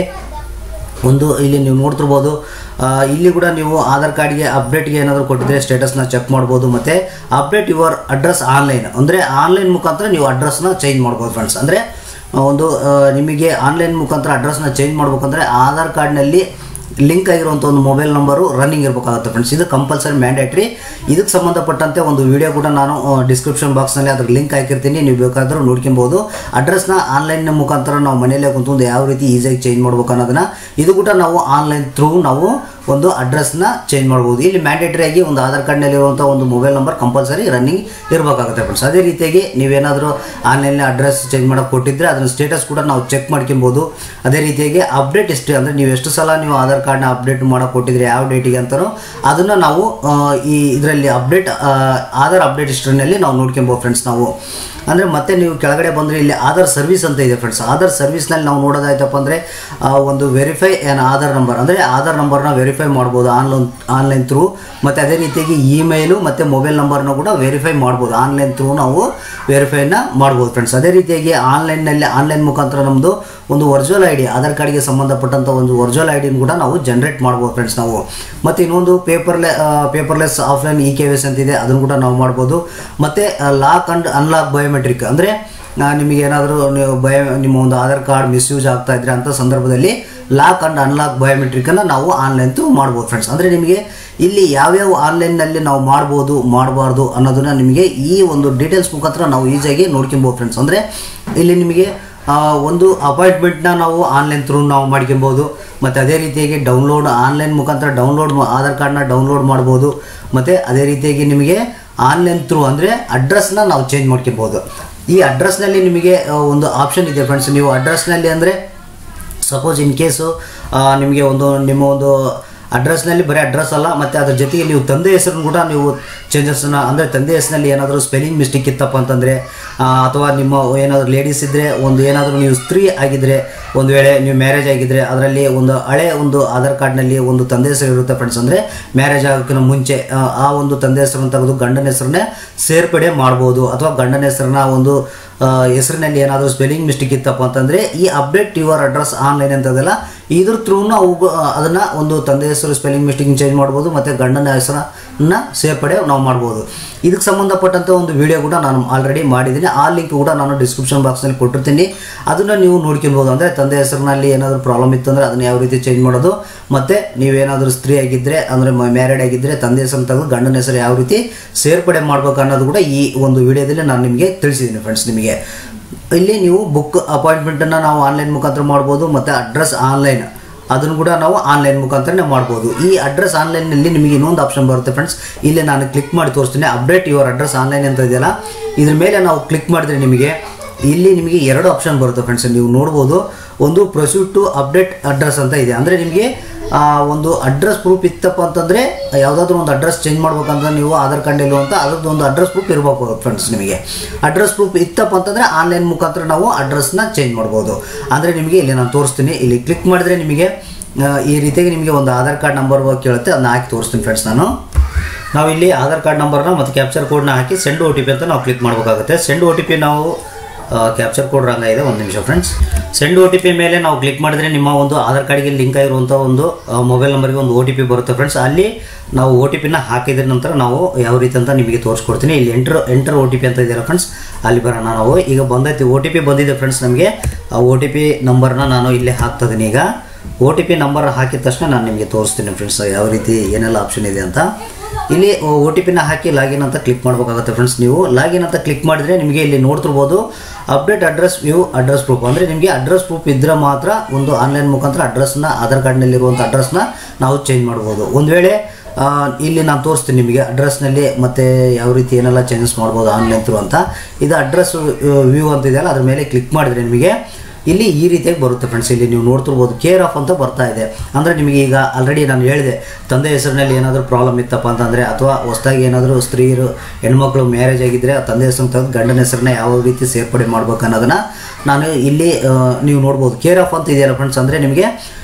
ಒಂದು ಇಲ್ಲಿ ನೀವು ನೋಡ್ತಿರ್ಬೋದು ಆ, ಇಲ್ಲಿ ಕೂಡ ನೀವು ಆಧಾರ್ ಕಾರ್ಡ್ಗೆ ಅಪ್ಡೇಟ್ಗೆ ಏನಾದರೂ ಕೊಟ್ಟಿದ್ರೆ ಸ್ಟೇಟಸ್ನ ಚೆಕ್ ಮಾಡ್ಬೋದು ಮತ್ತು ಅಪ್ಡೇಟ್ ಯುವರ್ ಅಡ್ರೆಸ್ ಆನ್ಲೈನ್ ಅಂದರೆ ಆನ್ಲೈನ್ ಮುಖಾಂತರ ನೀವು ಅಡ್ರೆಸ್ನ ಚೇಂಜ್ ಮಾಡ್ಬೋದು ಫ್ರೆಂಡ್ಸ್ ಅಂದರೆ ಒಂದು ಆ, ನಿಮಗೆ ಆನ್ಲೈನ್ ಮುಖಾಂತರ ಅಡ್ರೆಸ್ನ ಚೇಂಜ್ ಮಾಡ್ಬೇಕಂದ್ರೆ ಆಧಾರ್ ಕಾರ್ಡ್ನಲ್ಲಿ ಲಿಂಕ್ ಆಗಿರುವಂಥ ಒಂದು ಮೊಬೈಲ್ ನಂಬರು ರನ್ನಿಂಗ್ ಇರಬೇಕಾಗುತ್ತೆ ಫ್ರೆಂಡ್ಸ್ ಇದು ಕಂಪಲ್ಸರಿ ಮ್ಯಾಂಡೇಟ್ರಿ ಇದಕ್ಕೆ ಸಂಬಂಧಪಟ್ಟಂತೆ ಒಂದು ವಿಡಿಯೋ ಕೂಡ ನಾನು ಡಿಸ್ಕ್ರಿಪ್ಷನ್ ಬಾಕ್ಸ್ನಲ್ಲಿ ಅದ್ರ ಲಿಂಕ್ ಹಾಕಿರ್ತೀನಿ ನೀವು ಬೇಕಾದರೂ ನೋಡ್ಕೊಬೋದು ಅಡ್ರೆಸ್ನ ಆನ್ಲೈನ್ ಮುಖಾಂತರ ನಾವು ಮನೆಯಲ್ಲೇ ಕುಂತ್ಕೊಂಡು ಯಾವ ರೀತಿ ಈಸಿಯಾಗಿ ಚೇಂಜ್ ಮಾಡ್ಬೇಕು ಅನ್ನೋದನ್ನ ಇದು ಕೂಡ ನಾವು ಆನ್ಲೈನ್ ಥ್ರೂ ನಾವು ಒಂದು ಅಡ್ರೆಸ್ನ ಚೇಂಜ್ ಮಾಡ್ಬೋದು ಇಲ್ಲಿ ಮ್ಯಾಂಡೇಟರಿ ಆಗಿ ಒಂದು ಆಧಾರ್ ಕಾರ್ಡ್ನಲ್ಲಿರುವಂಥ ಒಂದು ಮೊಬೈಲ್ ನಂಬರ್ ಕಂಪಲ್ಸರಿ ರನ್ನಿಂಗ್ ಇರಬೇಕಾಗುತ್ತೆ ಫ್ರೆಂಡ್ಸ್ ಅದೇ ರೀತಿಯಾಗಿ ನೀವೇನಾದರೂ ಆನ್ಲೈನಲ್ಲಿ ಅಡ್ರೆಸ್ ಚೇಂಜ್ ಮಾಡೋಕೆ ಕೊಟ್ಟಿದ್ರೆ ಅದನ್ನ ಸ್ಟೇಟಸ್ ಕೂಡ ನಾವು ಚೆಕ್ ಮಾಡ್ಕೊಬೋದು ಅದೇ ರೀತಿಯಾಗಿ ಅಪ್ಡೇಟ್ ಎಷ್ಟು ಅಂದರೆ ನೀವು ಎಷ್ಟು ಸಲ ನೀವು ಆಧಾರ್ ಕಾರ್ಡ್ನ ಅಪ್ಡೇಟ್ ಮಾಡೋಕೆ ಕೊಟ್ಟಿದ್ರೆ ಯಾವ ಡೇಟಿಗೆ ಅಂತಾರೋ ಅದನ್ನು ನಾವು ಆ, ಈ ಇದರಲ್ಲಿ ಅಪ್ಡೇಟ್ ಆಧಾರ್ ಅಪ್ಡೇಟ್ ಹಿಸ್ಟ್ರಿನಲ್ಲಿ ನಾವು ನೋಡ್ಕೊಬೋದು ಫ್ರೆಂಡ್ಸ್ ನಾವು ಅಂದರೆ ಮತ್ತೆ ನೀವು ಕೆಳಗಡೆ ಬಂದರೆ ಇಲ್ಲಿ ಆಧಾರ್ ಸರ್ವಿಸ್ ಅಂತ ಇದೆ ಫ್ರೆಂಡ್ಸ್ ಆಧಾರ್ ಸರ್ವಿಸ್ನಲ್ಲಿ ನಾವು ನೋಡೋದಾಯ್ತಪ್ಪ ಅಂದರೆ ಒಂದು ವೆರಿಫೈ ಆ್ಯನ್ ಆಧಾರ್ ನಂಬರ್ ಅಂದರೆ ಆಧಾರ್ ನಂಬರ್ನ ವೆರಿಫೈ ಮಾಡ್ಬೋದು ಆನ್ಲೈನ್ ಆನ್ಲೈನ್ ಥ್ರೂ ಮತ್ತು ಅದೇ ರೀತಿಯಾಗಿ ಇಮೇಲು ಮತ್ತು ಮೊಬೈಲ್ ನಂಬರ್ನ ಕೂಡ ವೆರಿಫೈ ಮಾಡ್ಬೋದು ಆನ್ಲೈನ್ ಥ್ರೂ ನಾವು ವೆರಿಫೈನ ಮಾಡ್ಬೋದು ಫ್ರೆಂಡ್ಸ್ ಅದೇ ರೀತಿಯಾಗಿ ಆನ್ಲೈನ್ನಲ್ಲಿ ಆನ್ಲೈನ್ ಮುಖಾಂತರ ನಮ್ಮದು ಒಂದು ವರ್ಚುವಲ್ ಐ ಡಿ ಆಧಾರ್ ಕಾರ್ಡ್ಗೆ ಸಂಬಂಧಪಟ್ಟಂಥ ಒಂದು ವರ್ಚುವಲ್ ಐ ಡಿನ ಕೂಡ ನಾವು ಜನರೇಟ್ ಮಾಡ್ಬೋದು ಫ್ರೆಂಡ್ಸ್ ನಾವು ಮತ್ತು ಇನ್ನೊಂದು ಪೇಪರ್ಲೆ paperless offline E K S ಅಂತಿದೆ ಅದನ್ನು ಕೂಡ ನಾವು ಮಾಡ್ಬೋದು ಮತ್ತು ಲಾಕ್ ಆ್ಯಂಡ್ ಅನ್ಲಾಕ್ ಬಯೋಮೆಟ್ರಿಕ್ ಅಂದರೆ ನಿಮಗೆ ಏನಾದರೂ ನೀವು ಬಯ ನಿಮ್ಮ ಒಂದು ಆಧಾರ್ ಕಾರ್ಡ್ ಮಿಸ್ಯೂಸ್ ಆಗ್ತಾ ಇದ್ರೆ ಅಂಥ ಸಂದರ್ಭದಲ್ಲಿ ಲಾಕ್ ಆ್ಯಂಡ್ ಅನ್ಲಾಕ್ ಬಯೋಮೆಟ್ರಿಕನ್ನು ನಾವು ಆನ್ಲೈನ್ ಥ್ರೂ ಮಾಡ್ಬೋದು ಫ್ರೆಂಡ್ಸ್ ಅಂದರೆ ನಿಮಗೆ ಇಲ್ಲಿ ಯಾವ್ಯಾವ ಆನ್ಲೈನ್ನಲ್ಲಿ ನಾವು ಮಾಡ್ಬೋದು ಮಾಡಬಾರ್ದು ಅನ್ನೋದನ್ನ ನಿಮಗೆ ಈ ಒಂದು ಡೀಟೇಲ್ಸ್ ಮುಖಾಂತರ ನಾವು ಈಸಿಯಾಗಿ ನೋಡ್ಕೊಬೋದು ಫ್ರೆಂಡ್ಸ್ ಅಂದರೆ ಇಲ್ಲಿ ನಿಮಗೆ ಆ, ಒಂದು ಅಪಾಯಿಂಟ್ಮೆಂಟ್ನ ನಾವು ಆನ್ಲೈನ್ ಥ್ರೂ ನಾವು ಮಾಡ್ಕೊಬೋದು ಮತ್ತು ಅದೇ ರೀತಿಯಾಗಿ ಡೌನ್ಲೋಡ್ ಆನ್ಲೈನ್ ಮುಖಾಂತರ ಡೌನ್ಲೋಡ್ ಆಧಾರ್ ಕಾರ್ಡ್ನ ಡೌನ್ಲೋಡ್ ಮಾಡ್ಬೋದು ಮತ್ತು ಅದೇ ರೀತಿಯಾಗಿ ನಿಮಗೆ ಆನ್ಲೈನ್ ಥ್ರೂ ಅಂದರೆ ಅಡ್ರೆಸ್ನ ನಾವು ಚೇಂಜ್ ಮಾಡ್ಕೊಬೋದು ಈ ಅಡ್ರೆಸ್ನಲ್ಲಿ ನಿಮಗೆ ಆ, ಒಂದು ಆಪ್ಷನ್ ಇದೆ ಫ್ರೆಂಡ್ಸ್ ನೀವು ಅಡ್ರೆಸ್ನಲ್ಲಿ ಅಂದರೆ ಸಪೋಸ್ ಇನ್ ಕೇಸು ನಿಮಗೆ ಒಂದು ನಿಮ್ಮ ಒಂದು ಅಡ್ರೆಸ್ನಲ್ಲಿ ಬರೀ ಅಡ್ರೆಸ್ ಅಲ್ಲ ಮತ್ತು ಅದ್ರ ಜೊತೆಗೆ ನೀವು ತಂದೆ ಹೆಸರನ್ನು ಕೂಡ ನೀವು ಚೇಂಜಸ್ನ ಅಂದರೆ ತಂದೆ ಹೆಸರಿನಲ್ಲಿ ಏನಾದರೂ ಸ್ಪೆಲ್ಲಿಂಗ್ ಮಿಸ್ಟೇಕ್ ಇತ್ತಪ್ಪ ಅಂತಂದರೆ ಅಥವಾ ನಿಮ್ಮ ಏನಾದರೂ ಲೇಡೀಸ್ ಇದ್ದರೆ ಒಂದು ಏನಾದರೂ ನೀವು ಸ್ತ್ರೀ ಆಗಿದ್ದರೆ ಒಂದು ವೇಳೆ ನೀವು ಮ್ಯಾರೇಜ್ ಆಗಿದ್ದರೆ ಅದರಲ್ಲಿ ಒಂದು ಹಳೆ ಒಂದು ಆಧಾರ್ ಕಾರ್ಡ್ನಲ್ಲಿ ಒಂದು ತಂದೆ ಹೆಸರು ಇರುತ್ತೆ ಫ್ರೆಂಡ್ಸ್ ಅಂದರೆ ಮ್ಯಾರೇಜ್ ಆಗೋಕ್ಕಿಂತ ಮುಂಚೆ ಆ, ಆ ಒಂದು ತಂದೆ ಹೆಸರನ್ನು ತೆಗೆದು ಗಂಡನ ಹೆಸರನ್ನೇ ಸೇರ್ಪಡೆ ಮಾಡ್ಬೋದು ಅಥವಾ ಗಂಡನ ಹೆಸರನ್ನ ಒಂದು ಆ, ಹೆಸರಿನಲ್ಲಿ ಏನಾದರೂ ಸ್ಪೆಲ್ಲಿಂಗ್ ಮಿಸ್ಟೇಕ್ ಇತ್ತಪ್ಪ ಅಂತಂದರೆ ಈ ಅಪ್ಡೇಟ್ ಯುವರ್ ಅಡ್ರೆಸ್ ಆನ್ಲೈನ್ ಅಂತದಲ್ಲ ಇದ್ರ ಥ್ರೂ ನಾವು ಅದನ್ನು ಒಂದು ತಂದೆ ಹೆಸರು ಸ್ಪೆಲ್ಲಿಂಗ್ ಮಿಸ್ಟೇಕ್ ಚೇಂಜ್ ಮಾಡ್ಬೋದು ಮತ್ತು ಗಂಡನ ಹೆಸರನ್ನ ಸೇರ್ಪಡೆ ನಾವು ಮಾಡ್ಬೋದು ಇದಕ್ಕೆ ಸಂಬಂಧಪಟ್ಟಂಥ ಒಂದು ವಿಡಿಯೋ ಕೂಡ ನಾನು ಆಲ್ರೆಡಿ ಮಾಡಿದ್ದೀನಿ ಆ ಲಿಂಕ್ ಕೂಡ ನಾನು ಡಿಸ್ಕ್ರಿಪ್ಷನ್ ಬಾಕ್ಸ್ನಲ್ಲಿ ಕೊಟ್ಟಿರ್ತೀನಿ ಅದನ್ನು ನೀವು ನೋಡ್ಕೊಬೋದು ಅಂದರೆ ತಂದೆ ಹೆಸರಿನಲ್ಲಿ ಏನಾದರೂ ಪ್ರಾಬ್ಲಮ್ ಇತ್ತು ಅಂದರೆ ಅದನ್ನು ಯಾವ ರೀತಿ ಚೇಂಜ್ ಮಾಡೋದು ಮತ್ತು ನೀವೇನಾದರೂ ಸ್ತ್ರೀ ಆಗಿದ್ದರೆ ಅಂದರೆ ಮ್ಯಾರಿಡ್ ಆಗಿದ್ದರೆ ತಂದೆ ಹೆಸರನ್ನು ತೆಗೆದು ಗಂಡನ ಹೆಸರು ಯಾವ ರೀತಿ ಸೇರ್ಪಡೆ ಮಾಡ್ಬೇಕು ಅನ್ನೋದು ಕೂಡ ಈ ಒಂದು ವಿಡಿಯೋದಲ್ಲಿ ನಾನು ನಿಮಗೆ ತಿಳಿಸಿದ್ದೀನಿ ಫ್ರೆಂಡ್ಸ್ ನಿಮಗೆ ಇಲ್ಲಿ ನೀವು ಬುಕ್ ಅಪಾಯಿಂಟ್ಮೆಂಟನ್ನು ನಾವು ಆನ್ಲೈನ್ ಮುಖಾಂತರ ಮಾಡ್ಬೋದು ಮತ್ತು ಅಡ್ರೆಸ್ ಆನ್ಲೈನ್ ಅದನ್ನು ಕೂಡ ನಾವು ಆನ್ಲೈನ್ ಮುಖಾಂತರನೇ ಮಾಡ್ಬೋದು ಈ ಅಡ್ರೆಸ್ ಆನ್ಲೈನಲ್ಲಿ ನಿಮಗೆ ಇನ್ನೊಂದು ಆಪ್ಷನ್ ಬರುತ್ತೆ ಫ್ರೆಂಡ್ಸ್ ಇಲ್ಲಿ ನಾನು ಕ್ಲಿಕ್ ಮಾಡಿ ತೋರಿಸ್ತೀನಿ ಅಪ್ಡೇಟ್ ಯುವರ್ ಅಡ್ರೆಸ್ ಆನ್ಲೈನ್ ಅಂತ ಇದೆಯಲ್ಲ ಇದ್ರ ಮೇಲೆ ನಾವು ಕ್ಲಿಕ್ ಮಾಡಿದ್ರೆ ನಿಮಗೆ ಇಲ್ಲಿ ನಿಮಗೆ ಎರಡು ಆಪ್ಷನ್ ಬರುತ್ತೆ ಫ್ರೆಂಡ್ಸ್ ನೀವು ನೋಡ್ಬೋದು ಒಂದು ಪ್ರೊಸೀಡ್ ಟು ಅಪ್ಡೇಟ್ ಅಡ್ರೆಸ್ ಅಂತ ಇದೆ ಅಂದರೆ ನಿಮಗೆ ಆ, ಒಂದು ಅಡ್ರೆಸ್ ಪ್ರೂಫ್ ಇತ್ತಪ್ಪ ಅಂತಂದರೆ ಯಾವುದಾದ್ರೂ ಒಂದು ಅಡ್ರೆಸ್ ಚೇಂಜ್ ಮಾಡ್ಬೇಕಂತ ನೀವು ಆಧಾರ್ ಕಾರ್ಡಲ್ಲಿ ಅಂತ ಅದ್ರದ್ದು ಒಂದು ಅಡ್ರೆಸ್ ಪ್ರೂಫ್ ಇರಬೇಕು ಫ್ರೆಂಡ್ಸ್ ನಿಮಗೆ ಅಡ್ರೆಸ್ ಪ್ರೂಫ್ ಇತ್ತಪ್ಪ ಅಂತಂದರೆ ಆನ್ಲೈನ್ ಮುಖಾಂತರ ನಾವು ಅಡ್ರೆಸ್ನ ಚೇಂಜ್ ಮಾಡ್ಬೋದು ಅಂದರೆ ನಿಮಗೆ ಇಲ್ಲಿ ನಾನು ತೋರಿಸ್ತೀನಿ ಇಲ್ಲಿ ಕ್ಲಿಕ್ ಮಾಡಿದ್ರೆ ನಿಮಗೆ ಆ, ಈ ರೀತಿಯಾಗಿ ನಿಮಗೆ ಒಂದು ಆಧಾರ್ ಕಾರ್ಡ್ ನಂಬರ್ ಕೇಳುತ್ತೆ ಅದನ್ನ ಹಾಕಿ ತೋರಿಸ್ತೀನಿ ಫ್ರೆಂಡ್ಸ್ ನಾನು ನಾವು ಇಲ್ಲಿ ಆಧಾರ್ ಕಾರ್ಡ್ ನಂಬರ್ನ ಮತ್ತು ಕ್ಯಾಪ್ಚರ್ ಕೋಡ್ನ ಹಾಕಿ ಸೆಂಡ್ ಒ ಟಿ ಪಿ ಅಂತ ನಾವು ಕ್ಲಿಕ್ ಮಾಡಬೇಕಾಗುತ್ತೆ ಸೆಂಡ್ ಒ ಟಿ ಪಿ ನಾವು ಕ್ಯಾಪ್ಚರ್ ಕೋಡ್ ರಂಗ ಇದೆ ಒಂದು ನಿಮಿಷ friends send O T P ಮೇಲೆ ನಾವು ಕ್ಲಿಕ್ ಮಾಡಿದ್ರೆ ನಿಮ್ಮ ಒಂದು ಆಧಾರ್ ಕಾರ್ಡ್ಗೆ ಲಿಂಕ್ ಆಗಿರುವಂಥ ಒಂದು ಮೊಬೈಲ್ ನಂಬರ್ಗೆ ಒಂದು ಒ ಟಿ ಪಿ ಬರುತ್ತೆ ಫ್ರೆಂಡ್ಸ್ ಅಲ್ಲಿ ನಾವು ಒ ಟಿ ಪಿನ ಹಾಕಿದ ನಂತರ ನಾವು ಯಾವ ರೀತಿ ಅಂತ ನಿಮಗೆ ತೋರಿಸ್ಕೊಡ್ತೀನಿ ಇಲ್ಲಿ enter enter O T P ಅಂತ ಇದೆಯಲ್ಲ ಫ್ರೆಂಡ್ಸ್ ಅಲ್ಲಿ ಬರೋಣ ನಾವು ಈಗ ಬಂದೈತಿ ಒ ಟಿ ಪಿ ಬಂದಿದೆ ಫ್ರೆಂಡ್ಸ್ ನಮಗೆ ಆ ಒ ಟಿ ಪಿ ನಂಬರ್ನ ನಾನು ಇಲ್ಲಿ ಹಾಕ್ತಾ ಇದೀನಿ ಈಗ ಒ ಟಿ ಪಿ ನಂಬರ್ ಹಾಕಿದ ತಕ್ಷಣ ನಾನು ನಿಮಗೆ ತೋರಿಸ್ತೀನಿ ಫ್ರೆಂಡ್ಸ್ ಯಾವ ರೀತಿ ಏನೆಲ್ಲ ಆಪ್ಷನ್ ಇದೆ ಅಂತ ಇಲ್ಲಿ ಒ ಟಿ ಪಿನ ಹಾಕಿ ಲಾಗಿನ್ ಅಂತ ಕ್ಲಿಕ್ ಮಾಡಬೇಕಾಗುತ್ತೆ ಫ್ರೆಂಡ್ಸ್ ನೀವು ಲಾಗಿನ್ ಅಂತ ಕ್ಲಿಕ್ ಮಾಡಿದ್ರೆ ನಿಮಗೆ ಇಲ್ಲಿ ನೋಡ್ತಿರ್ಬೋದು update address view address proof ಅಂದರೆ ನಿಮಗೆ ಅಡ್ರೆಸ್ ಪ್ರೂಫ್ ಇದ್ದರೆ ಮಾತ್ರ ಒಂದು ಆನ್ಲೈನ್ ಮುಖಾಂತರ ಅಡ್ರೆಸ್ನ ಆಧಾರ್ ಕಾರ್ಡ್ನಲ್ಲಿರುವಂಥ ಅಡ್ರೆಸ್ನ ನಾವು ಚೇಂಜ್ ಮಾಡ್ಬೋದು ಒಂದು ವೇಳೆ ಆ, ಇಲ್ಲಿ ನಾನು ತೋರಿಸ್ತೀನಿ ನಿಮಗೆ ಅಡ್ರೆಸ್ನಲ್ಲಿ ಮತ್ತೆ ಯಾವ ರೀತಿ ಏನೆಲ್ಲ ಚೇಂಜಸ್ ಮಾಡ್ಬೋದು ಆನ್ಲೈನ್ ಥ್ರೂ ಅಂತ ಇದು ಅಡ್ರೆಸ್ ವ್ಯೂ ಅಂತ ಇದೆಯಲ್ಲ ಅದ್ರ ಮೇಲೆ ಕ್ಲಿಕ್ ಮಾಡಿದ್ರೆ ನಿಮಗೆ ಇಲ್ಲಿ ಈ ರೀತಿಯಾಗಿ ಬರುತ್ತೆ ಫ್ರೆಂಡ್ಸ್ ಇಲ್ಲಿ ನೀವು ನೋಡ್ತಿರ್ಬೋದು ಕೇರ್ ಆಫ್ ಅಂತ ಬರ್ತಾ ಇದೆ ಅಂದರೆ ನಿಮಗೆ ಈಗ ಆಲ್ರೆಡಿ ನಾನು ಹೇಳಿದೆ ತಂದೆ ಹೆಸರಿನಲ್ಲಿ ಏನಾದರೂ ಪ್ರಾಬ್ಲಮ್ ಇತ್ತಪ್ಪ ಅಂತಂದರೆ ಅಥವಾ ಹೊಸದಾಗಿ ಏನಾದರೂ ಸ್ತ್ರೀಯರು ಹೆಣ್ಮಕ್ಳು ಮ್ಯಾರೇಜ್ ಆಗಿದ್ದರೆ ಆ ತಂದೆ ಹೆಸರನ್ನು ತೆಗೆದು ಗಂಡನ ಹೆಸರನ್ನ ಯಾವ ರೀತಿ ಸೇರ್ಪಡೆ ಮಾಡ್ಬೇಕು ಅನ್ನೋದನ್ನು ನಾನು ಇಲ್ಲಿ ಆ, ನೀವು ನೋಡ್ಬೋದು ಕೇರ್ ಆಫ್ ಅಂತ ಇದೆಯಲ್ಲ ಫ್ರೆಂಡ್ಸ್ ಅಂದರೆ ನಿಮಗೆ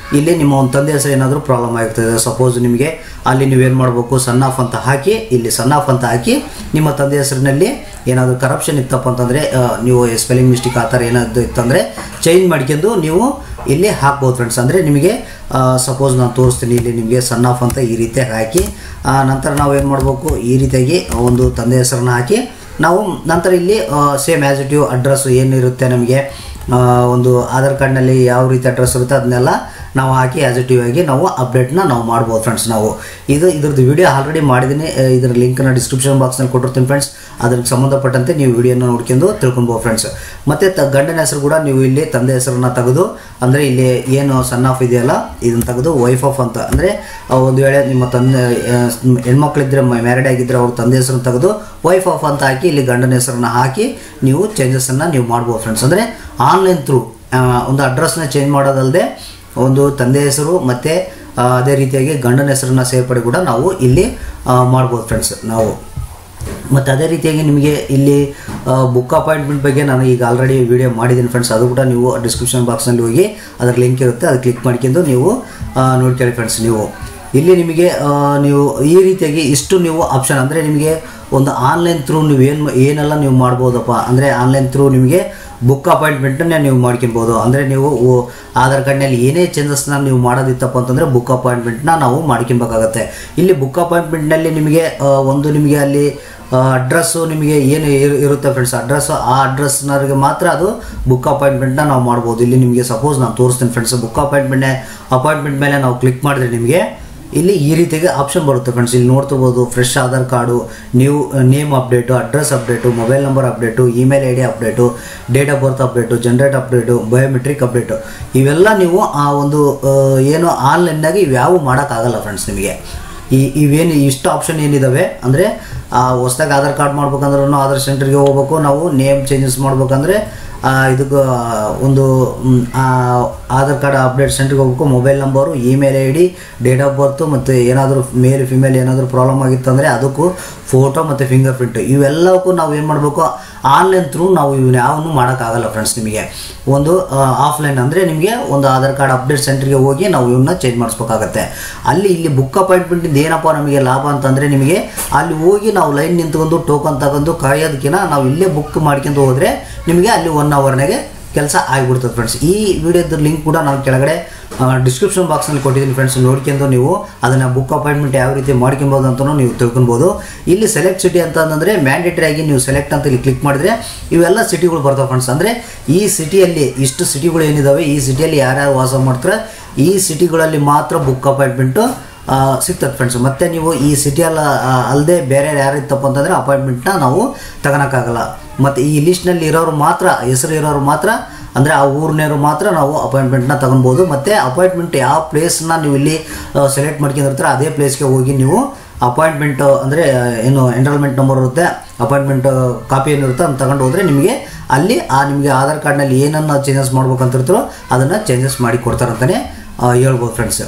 ಇಲ್ಲಿ ನಿಮ್ಮ ಒಂದು ತಂದೆ ಹೆಸರು ಏನಾದರೂ ಪ್ರಾಬ್ಲಮ್ ಆಗಿರ್ತದೆ ಸಪೋಸ್ ನಿಮಗೆ ಅಲ್ಲಿ ನೀವೇನು ಮಾಡಬೇಕು ಸನ್ ಆಫ್ ಅಂತ ಹಾಕಿ ಇಲ್ಲಿ ಸನ್ ಆಫ್ ಅಂತ ಹಾಕಿ ನಿಮ್ಮ ತಂದೆ ಹೆಸರಿನಲ್ಲಿ ಏನಾದರೂ ಕರಪ್ಷನ್ ಇತ್ತಪ್ಪ ಅಂತಂದರೆ ನೀವು ಸ್ಪೆಲ್ಲಿಂಗ್ ಮಿಸ್ಟೇಕ್ ಆ ಥರ ಏನಾದರೂ ಇತ್ತಂದರೆ ಚೇಂಜ್ ಮಾಡ್ಕೊಂಡು ನೀವು ಇಲ್ಲಿ ಹಾಕ್ಬೋದು ಫ್ರೆಂಡ್ಸ್ ಅಂದರೆ ನಿಮಗೆ ಸಪೋಸ್ ನಾನು ತೋರಿಸ್ತೀನಿ ಇಲ್ಲಿ ನಿಮಗೆ ಸನ್ ಆಫ್ ಅಂತ ಈ ರೀತಿಯಾಗಿ ಹಾಕಿ ಆ, ನಂತರ ನಾವು ಏನು ಮಾಡಬೇಕು ಈ ರೀತಿಯಾಗಿ ಒಂದು ತಂದೆ ಹೆಸರನ್ನ ಹಾಕಿ ನಾವು ನಂತರ ಇಲ್ಲಿ same as it you address ಏನಿರುತ್ತೆ ನಮಗೆ ಆ, ಒಂದು ಆಧಾರ್ ಕಾರ್ಡ್ನಲ್ಲಿ ಯಾವ ರೀತಿ ಅಡ್ರೆಸ್ ಇರುತ್ತೆ ಅದನ್ನೆಲ್ಲ ನಾವು ಹಾಕಿ ಆ್ಯಸ್ ಇಟ್ ಯು ಆಗಿ ನಾವು ಅಪ್ಡೇಟ್ನ ನಾವು ಮಾಡ್ಬೋದು ಫ್ರೆಂಡ್ಸ್ ನಾವು ಇದು ಇದ್ರದ್ದು ವಿಡಿಯೋ ಆಲ್ರೆಡಿ ಮಾಡಿದ್ದೀನಿ ಆ, ಇದರ ಲಿಂಕ್ನ ಡಿಸ್ಕ್ರಿಪ್ಷನ್ ಬಾಕ್ಸ್ನಲ್ಲಿ ಕೊಟ್ಟಿರ್ತೀನಿ ಫ್ರೆಂಡ್ಸ್ ಅದಕ್ಕೆ ಸಂಬಂಧಪಟ್ಟಂತೆ ನೀವು ವಿಡಿಯೋನ ನೋಡ್ಕೊಂಡು ತಿಳ್ಕೊಬೋದು ಫ್ರೆಂಡ್ಸ್ ಮತ್ತು ತ ಗಂಡನ ಹೆಸರು ಕೂಡ ನೀವು ಇಲ್ಲಿ ತಂದೆ ಹೆಸರನ್ನ ತೆಗೆದು ಅಂದರೆ ಇಲ್ಲಿ ಏನು ಸನ್ ಆಫ್ ಇದೆಯಲ್ಲ ಇದನ್ನು ತೆಗೆದು ವೈಫ್ ಆಫ್ ಅಂತ ಅಂದರೆ ಒಂದು ವೇಳೆ ನಿಮ್ಮ ತಂದೆ ಆ, ಹೆಣ್ಮಕ್ಳಿದ್ರೆ ಮ್ಯಾರಿಡ್ ಆಗಿದ್ದರೆ ಅವ್ರ ತಂದೆ ಹೆಸರನ್ನು ತೆಗೆದು ವೈಫ್ ಆಫ್ ಅಂತ ಹಾಕಿ ಇಲ್ಲಿ ಗಂಡನ ಹೆಸರನ್ನ ಹಾಕಿ ನೀವು ಚೇಂಜಸನ್ನು ನೀವು ಮಾಡ್ಬೋದು ಫ್ರೆಂಡ್ಸ್ ಅಂದರೆ ಆನ್ಲೈನ್ ಥ್ರೂ ಒಂದು ಅಡ್ರೆಸ್ನ ಚೇಂಜ್ ಮಾಡೋದಲ್ಲದೆ ಒಂದು ತಂದೆ ಹೆಸರು ಮತ್ತು ಅದೇ ರೀತಿಯಾಗಿ ಗಂಡನ ಹೆಸರನ್ನ ಸೇರ್ಪಡೆ ಕೂಡ ನಾವು ಇಲ್ಲಿ ಆ, ಮಾಡ್ಬೋದು ಫ್ರೆಂಡ್ಸ್ ನಾವು ಮತ್ತು ಅದೇ ರೀತಿಯಾಗಿ ನಿಮಗೆ ಇಲ್ಲಿ ಬುಕ್ ಅಪಾಯಿಂಟ್ಮೆಂಟ್ ಬಗ್ಗೆ ನಾನು ಈಗ ಆಲ್ರೆಡಿ ವಿಡಿಯೋ ಮಾಡಿದ್ದೀನಿ ಫ್ರೆಂಡ್ಸ್ ಅದು ಕೂಡ ನೀವು ಡಿಸ್ಕ್ರಿಪ್ಷನ್ ಬಾಕ್ಸ್ನಲ್ಲಿ ಹೋಗಿ ಅದರ ಲಿಂಕ್ ಇರುತ್ತೆ ಅದು ಕ್ಲಿಕ್ ಮಾಡ್ಕೊಂಡು ನೀವು ಆ, ನೋಡ್ಕೊಳ್ಳಿ ಫ್ರೆಂಡ್ಸ್ ನೀವು ಇಲ್ಲಿ ನಿಮಗೆ ಆ, ನೀವು ಈ ರೀತಿಯಾಗಿ ಇಷ್ಟು ನೀವು ಆಪ್ಷನ್ ಅಂದರೆ ನಿಮಗೆ ಒಂದು ಆನ್ಲೈನ್ ಥ್ರೂ ನೀವು ಏನು ಏನೆಲ್ಲ ನೀವು ಮಾಡ್ಬೋದಪ್ಪ ಅಂದರೆ ಆನ್ಲೈನ್ ಥ್ರೂ ನಿಮಗೆ ಬುಕ್ ಅಪಾಯಿಂಟ್ಮೆಂಟನ್ನೇ ನೀವು ಮಾಡ್ಕೊಬೋದು ಅಂದರೆ ನೀವು ಓ- ಆಧಾರ್ ಕಾರ್ಡ್ನಲ್ಲಿ ಏನೇ ಚೇಂಜಸ್ನ ನೀವು ಮಾಡೋದಿತ್ತಪ್ಪ ಅಂತಂದರೆ ಬುಕ್ ಅಪಾಯಿಂಟ್ಮೆಂಟ್ನ ನಾವು ಮಾಡ್ಕೊಬೇಕಾಗತ್ತೆ ಇಲ್ಲಿ ಬುಕ್ ಅಪಾಯಿಂಟ್ಮೆಂಟ್ನಲ್ಲಿ ನಿಮಗೆ ಆ, ಒಂದು ನಿಮಗೆ ಅಲ್ಲಿ ಅಡ್ರೆಸ್ಸು ನಿಮಗೆ ಏನು ಇರು- ಇರುತ್ತೆ ಫ್ರೆಂಡ್ಸ್ ಅಡ್ರೆಸ್ಸು ಆ ಅಡ್ರೆಸ್ನವ್ರಿಗೆ ಮಾತ್ರ ಅದು ಬುಕ್ ಅಪಾಯಿಂಟ್ಮೆಂಟ್ನ ನಾವು ಮಾಡ್ಬೋದು ಇಲ್ಲಿ ನಿಮಗೆ ಸಪೋಸ್ ನಾನು ತೋರಿಸ್ತೀನಿ ಫ್ರೆಂಡ್ಸ್ ಬುಕ್ ಅಪಾಯಿಂಟ್ಮೆಂಟ್ ಅಪಾಯಿಂಟ್ಮೆಂಟ್ ಮೇಲೆ ನಾವು ಕ್ಲಿಕ್ ಮಾಡಿದ್ರೆ ನಿಮಗೆ ಇಲ್ಲಿ ಈ ರೀತಿಯಾಗಿ ಆಪ್ಷನ್ ಬರುತ್ತೆ ಫ್ರೆಂಡ್ಸ್ ಇಲ್ಲಿ ನೋಡ್ತಿರ್ಬೋದು fresh Aadhaar card new name update address update mobile number update email I D update date of birth update generate update biometric update ಇವೆಲ್ಲ ನೀವು ಆ ಒಂದು ಆ, ಏನು ಆನ್ಲೈನ್ನಾಗಿ ಇವ್ಯಾವು ಮಾಡೋಕ್ಕಾಗಲ್ಲ ಫ್ರೆಂಡ್ಸ್ ನಿಮಗೆ ಈ ಇವೇನು ಇಷ್ಟು ಆಪ್ಷನ್ ಏನಿದಾವೆ ಅಂದರೆ ಹೊಸ್ದಾಗಿ ಆಧಾರ್ ಕಾರ್ಡ್ ಮಾಡ್ಬೇಕಂದ್ರೂ ಆಧಾರ್ ಸೆಂಟ್ರಿಗೆ ಹೋಗ್ಬೇಕು ನಾವು ನೇಮ್ ಚೇಂಜಸ್ ಮಾಡ್ಬೇಕಂದ್ರೆ ಆ, ಇದಕ್ಕೆ ಒಂದು ಮ್, ಆ, ಆಧಾರ್ ಕಾರ್ಡ್ ಅಪ್ಡೇಟ್ ಸೆಂಟ್ರಿಗೆ ಹೋಗ್ಬೇಕು mobile number email I D date of birth ಮತ್ತು ಏನಾದರೂ ಮೇಲ್ ಫಿಮೇಲ್ ಏನಾದರೂ ಪ್ರಾಬ್ಲಮ್ ಆಗಿತ್ತಂದರೆ ಅದಕ್ಕೂ ಫೋಟೋ ಮತ್ತು ಫಿಂಗರ್ ಪ್ರಿಂಟ್ ಇವೆಲ್ಲಕ್ಕೂ ನಾವು ಏನು ಮಾಡಬೇಕು ಆನ್ಲೈನ್ ಥ್ರೂ ನಾವು ಇವನ್ನ ಯಾವನ್ನೂ ಮಾಡೋಕ್ಕಾಗಲ್ಲ ಫ್ರೆಂಡ್ಸ್ ನಿಮಗೆ ಒಂದು ಆಫ್ಲೈನ್ ಅಂದರೆ ನಿಮಗೆ ಒಂದು ಆಧಾರ್ ಕಾರ್ಡ್ ಅಪ್ಡೇಟ್ ಸೆಂಟ್ರಿಗೆ ಹೋಗಿ ನಾವು ಇವನ್ನ ಚೇಂಜ್ ಮಾಡಿಸ್ಬೇಕಾಗತ್ತೆ ಅಲ್ಲಿ ಇಲ್ಲಿ ಬುಕ್ ಅಪಾಯಿಂಟ್ಮೆಂಟಿಂದ ಏನಪ್ಪ ನಮಗೆ ಲಾಭ ಅಂತಂದರೆ ನಿಮಗೆ ಅಲ್ಲಿ ಹೋಗಿ ನಾವು ಲೈನ್ ನಿಂತ್ಕೊಂಡು ಟೋಕನ್ ತಗೊಂಡು ಕಾಯೋದಕ್ಕಿಂತ ನಾವು ಇಲ್ಲೇ ಬುಕ್ ಮಾಡ್ಕೊಂಡು ಹೋದರೆ ನಿಮಗೆ ಅಲ್ಲಿ ಒನ್ ಅವರ್ನಾಗೆ ಕೆಲಸ ಆಗಿಬಿಡ್ತದೆ ಫ್ರೆಂಡ್ಸ್ ಈ ವಿಡಿಯೋದ ಲಿಂಕ್ ಕೂಡ ನಾನು ಕೆಳಗಡೆ ಡಿಸ್ಕ್ರಿಪ್ಷನ್ ಬಾಕ್ಸ್ನಲ್ಲಿ ಕೊಟ್ಟಿದ್ದೀನಿ ಫ್ರೆಂಡ್ಸ್ ನೋಡ್ಕೊಂಡು ನೀವು ಅದನ್ನು ಬುಕ್ ಅಪಾಯಿಂಟ್ಮೆಂಟ್ ಯಾವ ರೀತಿ ಮಾಡ್ಕೊಬೋದು ಅಂತಲೂ ನೀವು ತಿಳ್ಕೊಬೋದು ಇಲ್ಲಿ ಸೆಲೆಕ್ಟ್ ಸಿಟಿ ಅಂತ ಅಂತಂದರೆ ಮ್ಯಾಂಡೇಟರಿ ಆಗಿ ನೀವು ಸೆಲೆಕ್ಟ್ ಅಂತ ಇಲ್ಲಿ ಕ್ಲಿಕ್ ಮಾಡಿದ್ರೆ ಇವೆಲ್ಲ ಸಿಟಿಗಳು ಬರ್ತಾವೆ ಫ್ರೆಂಡ್ಸ್ ಅಂದರೆ ಈ ಸಿಟಿಯಲ್ಲಿ ಇಷ್ಟು ಸಿಟಿಗಳು ಏನಿದಾವೆ ಈ ಸಿಟಿಯಲ್ಲಿ ಯಾರ್ಯಾರು ವಾಸ ಮಾಡ್ತಾರೆ ಈ ಸಿಟಿಗಳಲ್ಲಿ ಮಾತ್ರ ಬುಕ್ ಅಪಾಯಿಂಟ್ಮೆಂಟು ಸಿಗ್ತದೆ ಫ್ರೆಂಡ್ಸ್ ಮತ್ತು ನೀವು ಈ ಸಿಟಿಯಲ್ಲ ಅಲ್ಲದೆ ಬೇರೆ ಯಾರು ಇತ್ತಪ್ಪ ಅಂತಂದರೆ ಅಪಾಯಿಂಟ್ಮೆಂಟ್ನ ನಾವು ತಗೊಳಕ್ಕಾಗಲ್ಲ ಮತ್ತು ಈ ಲಿಸ್ಟ್ನಲ್ಲಿ ಇರೋರು ಮಾತ್ರ ಹೆಸರು ಇರೋರು ಮಾತ್ರ ಅಂದರೆ ಆ ಊರಿನವರು ಮಾತ್ರ ನಾವು ಅಪಾಯಿಂಟ್ಮೆಂಟ್ನ ತಗೊಬೋದು ಮತ್ತು ಅಪಾಯಿಂಟ್ಮೆಂಟ್ ಯಾವ ಪ್ಲೇಸ್ನ ನೀವು ಇಲ್ಲಿ ಸೆಲೆಕ್ಟ್ ಮಾಡ್ಕೊಂಡಿರ್ತೀರ ಅದೇ ಪ್ಲೇಸ್ಗೆ ಹೋಗಿ ನೀವು ಅಪಾಯಿಂಟ್ಮೆಂಟ್ ಅಂದರೆ ಏನು ಎನ್ರೋಲ್ಮೆಂಟ್ ನಂಬರ್ ಇರುತ್ತೆ ಅಪಾಯಿಂಟ್ಮೆಂಟ್ ಕಾಪಿ ಏನಿರುತ್ತೆ ಅದನ್ನ ತಗೊಂಡು ಹೋದರೆ ನಿಮಗೆ ಅಲ್ಲಿ ಆ ನಿಮಗೆ ಆಧಾರ್ ಕಾರ್ಡ್ನಲ್ಲಿ ಏನನ್ನು ಚೇಂಜಸ್ ಮಾಡ್ಬೇಕಂತಿರ್ತಾರೋ ಅದನ್ನು ಚೇಂಜಸ್ ಮಾಡಿ ಕೊಡ್ತಾರಂತಲೇ ಹೇಳ್ಬೋದು ಫ್ರೆಂಡ್ಸ್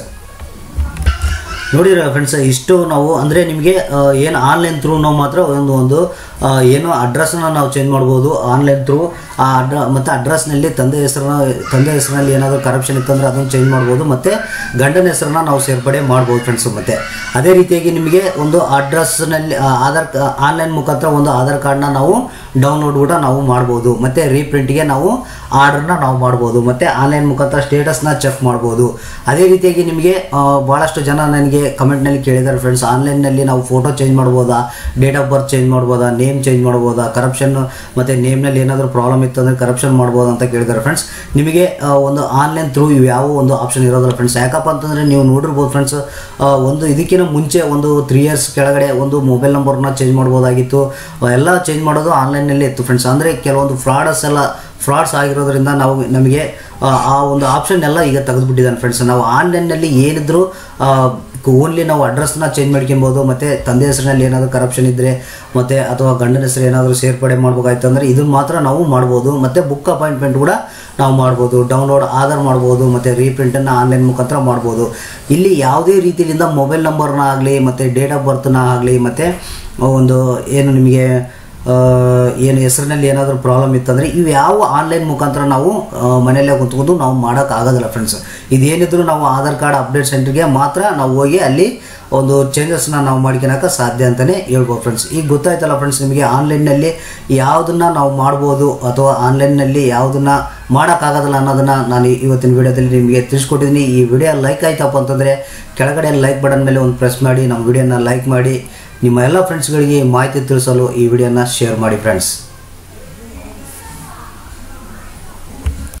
ನೋಡಿರ ಫ್ರೆಂಡ್ಸ್ ಇಷ್ಟು ನಾವು ಅಂದರೆ ನಿಮಗೆ ಏನು ಆನ್ಲೈನ್ ಥ್ರೂ ನಾವು ಮಾತ್ರ ಒಂದು ಒಂದು ಆ, ಏನು ಅಡ್ರೆಸ್ನ ನಾವು ಚೇಂಜ್ ಮಾಡ್ಬೋದು ಆನ್ಲೈನ್ ಥ್ರೂ ಆ ಅಡ್ರ ಮತ್ತು ಅಡ್ರೆಸ್ನಲ್ಲಿ ತಂದೆ ಹೆಸರನ್ನ ತಂದೆ ಹೆಸರಿನಲ್ಲಿ ಏನಾದರೂ ಕರಪ್ಷನ್ ಇತ್ತಂದರೆ ಅದನ್ನು ಚೇಂಜ್ ಮಾಡ್ಬೋದು ಮತ್ತು ಗಂಡನ ಹೆಸರನ್ನ ನಾವು ಸೇರ್ಪಡೆ ಮಾಡ್ಬೋದು ಫ್ರೆಂಡ್ಸ್ ಮತ್ತು ಅದೇ ರೀತಿಯಾಗಿ ನಿಮಗೆ ಒಂದು ಅಡ್ರೆಸ್ನಲ್ಲಿ ಆಧಾರ್ ಆನ್ಲೈನ್ ಮುಖಾಂತರ ಒಂದು ಆಧಾರ್ ಕಾರ್ಡ್ನ ನಾವು ಡೌನ್ಲೋಡ್ ಕೂಡ ನಾವು ಮಾಡ್ಬೋದು ಮತ್ತು ರೀಪ್ರಿಂಟ್ಗೆ ನಾವು ಆರ್ಡ್ರನ್ನ ನಾವು ಮಾಡ್ಬೋದು ಮತ್ತು ಆನ್ಲೈನ್ ಮುಖಾಂತರ ಸ್ಟೇಟಸ್ನ ಚೆಕ್ ಮಾಡ್ಬೋದು ಅದೇ ರೀತಿಯಾಗಿ ನಿಮಗೆ ಆ, ಭಾಳಷ್ಟು ಜನ ನನಗೆ ಕಮೆಂಟ್ನಲ್ಲಿ ಕೇಳಿದ್ದಾರೆ ಫ್ರೆಂಡ್ಸ್ ಆನ್ಲೈನ್ನಲ್ಲಿ ನಾವು ಫೋಟೋ ಚೇಂಜ್ ಮಾಡ್ಬೋದಾ ಡೇಟ್ ಆಫ್ ಬರ್ತ್ ಚೇಂಜ್ ಮಾಡ್ಬೋದಾ ನೇಮ್ ಚೇಂಜ್ ಮಾಡ್ಬೋದಾ ಕರಪ್ಷನ್ ಮತ್ತು ನೇಮ್ನಲ್ಲಿ ಏನಾದರೂ ಪ್ರಾಬ್ಲಮ್ ಇತ್ತು ಅಂದರೆ ಕರಪ್ಷನ್ ಮಾಡ್ಬೋದು ಅಂತ ಕೇಳಿದ್ದಾರೆ ಫ್ರೆಂಡ್ಸ್ ನಿಮಗೆ ಆ, ಒಂದು ಆನ್ಲೈನ್ ಥ್ರೂ ಇವು ಯಾವ ಒಂದು ಆಪ್ಷನ್ ಇರೋದಿಲ್ಲ ಫ್ರೆಂಡ್ಸ್ ಯಾಕಪ್ಪ ಅಂತಂದರೆ ನೀವು ನೋಡಿರ್ಬೋದು ಫ್ರೆಂಡ್ಸ್ ಒಂದು ಇದಕ್ಕಿಂತ ಮುಂಚೆ ಒಂದು ತ್ರೀ ಇಯರ್ಸ್ ಕೆಳಗಡೆ ಒಂದು ಮೊಬೈಲ್ ನಂಬರ್ನ ಚೇಂಜ್ ಮಾಡ್ಬೋದಾಗಿತ್ತು ಆ, ಎಲ್ಲ ಚೇಂಜ್ ಮಾಡೋದು ಆನ್ಲೈನಲ್ಲಿ ಇತ್ತು ಫ್ರೆಂಡ್ಸ್ ಅಂದರೆ ಕೆಲವೊಂದು ಫ್ರಾಡಸ್ ಎಲ್ಲ ಫ್ರಾಡ್ಸ್ ಆಗಿರೋದ್ರಿಂದ ನಾವು ನಮಗೆ ಆ, ಆ ಒಂದು ಆಪ್ಷನ್ ಎಲ್ಲ ಈಗ ತೆಗೆದುಬಿಟ್ಟಿದ್ದಾನೆ ಫ್ರೆಂಡ್ಸ್ ನಾವು ಆನ್ಲೈನ್ನಲ್ಲಿ ಏನಿದ್ರು ಓನ್ಲಿ ನಾವು ಅಡ್ರೆಸ್ನ ಚೇಂಜ್ ಮಾಡ್ಕೊಬೋದು ಮತ್ತು ತಂದೆ ಹೆಸರಿನಲ್ಲಿ ಏನಾದರೂ ಕರಪ್ಷನ್ ಇದ್ದರೆ ಮತ್ತು ಅಥವಾ ಗಂಡನ ಹೆಸರು ಏನಾದರೂ ಸೇರ್ಪಡೆ ಮಾಡ್ಬೇಕಾಯ್ತು ಅಂದರೆ ಇದನ್ನು ಮಾತ್ರ ನಾವು ಮಾಡ್ಬೋದು ಮತ್ತು ಬುಕ್ ಅಪಾಯಿಂಟ್ಮೆಂಟ್ ಕೂಡ ನಾವು ಮಾಡ್ಬೋದು ಡೌನ್ಲೋಡ್ ಆಧಾರ್ ಮಾಡ್ಬೋದು ಮತ್ತು ರೀಪ್ರಿಂಟನ್ನು ಆನ್ಲೈನ್ ಮುಖಾಂತರ ಮಾಡ್ಬೋದು ಇಲ್ಲಿ ಯಾವುದೇ ರೀತಿಯಿಂದ ಮೊಬೈಲ್ ನಂಬರ್ನ ಆಗಲಿ ಮತ್ತು ಡೇಟ್ ಆಫ್ ಬರ್ತ್ನ ಆಗಲಿ ಮತ್ತು ಒಂದು ಏನು ನಿಮಗೆ ಏನು ಹೆಸರಿನಲ್ಲಿ ಏನಾದರೂ ಪ್ರಾಬ್ಲಮ್ ಇತ್ತಂದರೆ ಇವು ಯಾವ ಆನ್ಲೈನ್ ಮುಖಾಂತರ ನಾವು ಆ, ಮನೆಯಲ್ಲೇ ಕುಂತ್ಕೊಂಡು ನಾವು ಮಾಡೋಕ್ಕಾಗೋದಿಲ್ಲ ಫ್ರೆಂಡ್ಸ್ ಇದೇನಿದ್ರು ನಾವು ಆಧಾರ್ ಕಾರ್ಡ್ ಅಪ್ಡೇಟ್ ಸೆಂಟ್ರಿಗೆ ಮಾತ್ರ ನಾವು ಹೋಗಿ ಅಲ್ಲಿ ಒಂದು ಚೇಂಜಸ್ನ ನಾವು ಮಾಡ್ಕೊಳಕ್ಕೆ ಸಾಧ್ಯ ಅಂತಲೇ ಹೇಳ್ಬೋದು ಫ್ರೆಂಡ್ಸ್ ಈಗ ಗೊತ್ತಾಯ್ತಲ್ಲ ಫ್ರೆಂಡ್ಸ್ ನಿಮಗೆ ಆನ್ಲೈನ್ನಲ್ಲಿ ಯಾವುದನ್ನು ನಾವು ಮಾಡ್ಬೋದು ಅಥವಾ ಆನ್ಲೈನ್ನಲ್ಲಿ ಯಾವುದನ್ನು ಮಾಡೋಕ್ಕಾಗೋದಿಲ್ಲ ಅನ್ನೋದನ್ನು ನಾನು ಇವತ್ತಿನ ವಿಡಿಯೋದಲ್ಲಿ ನಿಮಗೆ ತಿಳಿಸ್ಕೊಟ್ಟಿದ್ದೀನಿ ಈ ವಿಡಿಯೋ ಲೈಕ್ ಆಯ್ತಪ್ಪ ಅಂತಂದರೆ ಕೆಳಗಡೆ ಲೈಕ್ ಬಟನ್ ಮೇಲೆ ಒಂದು ಪ್ರೆಸ್ ಮಾಡಿ ನಮ್ಮ ವಿಡಿಯೋನ ಲೈಕ್ ಮಾಡಿ ನಿಮ್ಮ ಎಲ್ಲ ಫ್ರೆಂಡ್ಸ್ಗಳಿಗೆ ಮಾಹಿತಿ ತಿಳಿಸಲು ಈ ವಿಡಿಯೋನ ಶೇರ್ ಮಾಡಿ ಫ್ರೆಂಡ್ಸ್